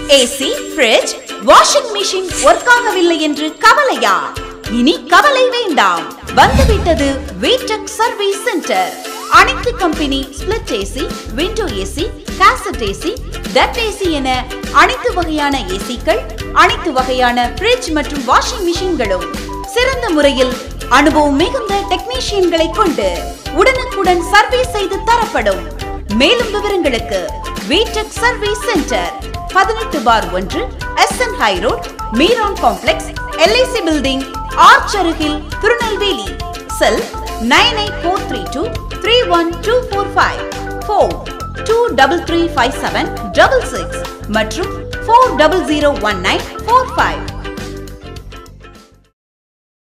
AC fridge washing machine work ஆகவில்லை என்று கவலையா இனி கவலை வேண்டாம் வந்துவிட்டது வீட்டக் சர்வீஸ் சென்டர் அனைத்து company split AC window AC cassette AC டட் ஏசி என அனைத்து வகையான ஏசிக்கள் அனைத்து வகையான ஃப்ரிட்ஜ் மற்றும் வாஷிங் மிஷின்களும் சிறந்த முறையில் அனுபவம் மிகுந்த டெக்னீஷியன்களை கொண்டு உடனுக்குடன் சர்வீஸ் செய்து தரப்படும் மேலும் விவரங்களுக்கு வீட்டக் சர்வீஸ் சென்டர் பதினெட்டு பார் ஒன்று S N high road Meeran complex LIC building arch அருகில் Tirunelveli cell nine eight four three two three one two four five four two double three five seven double six மற்றும் four double zero one nine four five